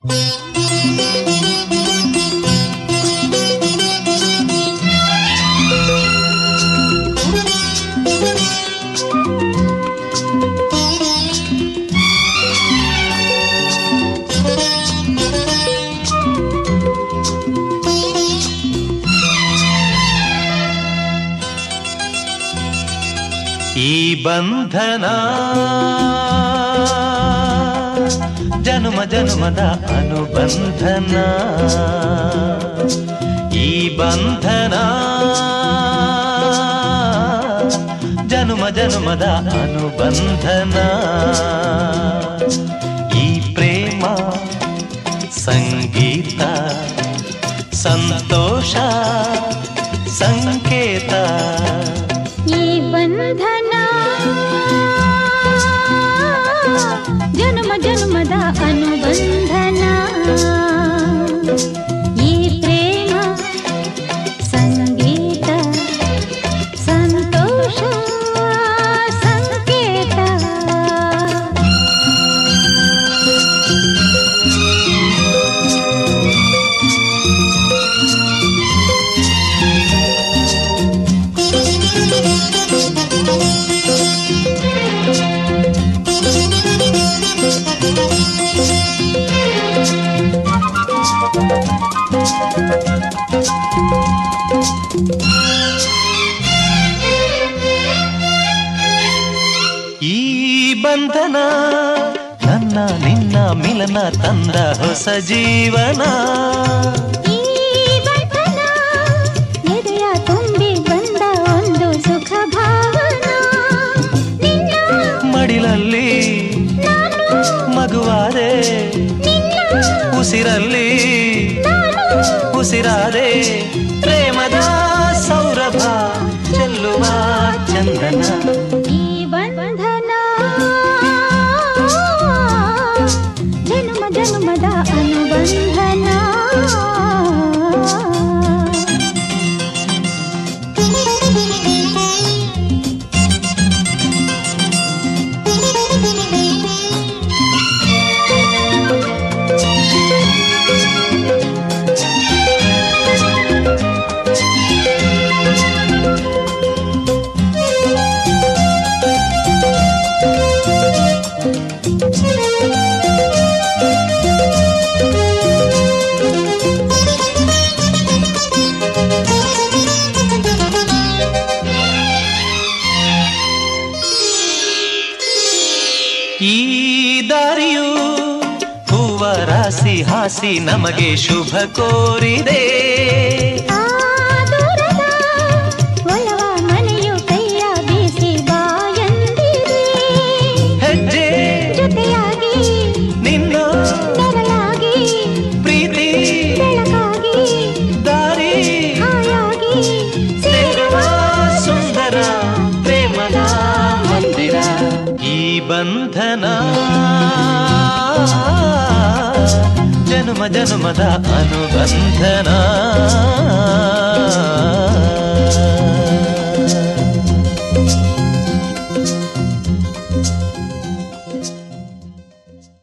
ಈ ಬಂಧನ ಜನುಮ ಜನುಮದ ಅನುಬಂಧನ ಈ ಬಂಧನ ಜನುಮ ಜನುಮದ ಅನುಬಂಧನ ಈ ಪ್ರೇಮ ಸಂಗೀತ ಸಂತೋಷ ಸಂಕೇತ ಈ ಬಂಧನ ಜನ್ಮ ಜನ್ಮದ ಅನುಬಂಧನ ಈ ಪ್ರೇಮ ಸಂಗೀತ ಸಂತೋಷ ಸಂಕೇತ ಈ ಬಂಧನ ನನ್ನ ನಿನ್ನ ಮಿಲನ ತಂದ ಹೊಸ ಜೀವನ ಈ ಬಂಧನ ಎದೆಯ ತುಂಬಿ ಬಂದ ಒಂದು ಸುಖ ಭಾವನ ನಿನ್ನ ಮಡಿಲಲ್ಲಿ ನಾನು ಮಗುವಾದೆ ನಿನ್ನ ಉಸಿರಲ್ಲಿ ನಾನು ಉಸಿರಾದೆ ಪ್ರೇಮದ ಸೌರಭ ಚೆಲ್ಲುವ ಚಂದನ ಈ ಬಂಧನ ಜನ್ಮ ಜನ್ಮದ ಅನುಬಂಧನ ಈ ದಾರಿಯು ಹೂವ ರಾಸಿ ಹಾಸಿ ನಮಗೆ ಶುಭ ಕೋರಿದೆ ಆ ದೂರದ ಒಲವ ಮನೆಯು ಕೈಯ ಬೀಸಿ ಬಾಯಂದಿದೆ ಹೆಜ್ಜೆ ಜೊತೆಯಾಗಿ ನಿನ್ನ ನೆರಳಾಗಿ ಪ್ರೀತಿ ಬೆಳಕಾಗಿ ದಾರಿ ಹಾಯಾಗಿ ಸೇರುವ ಸುಂದರ ಪ್ರೇಮದ ಮಂದಿರ ಈ ಬಂಧನ ಜನುಮ ಜನುಮದ ಅನುಬಂಧನ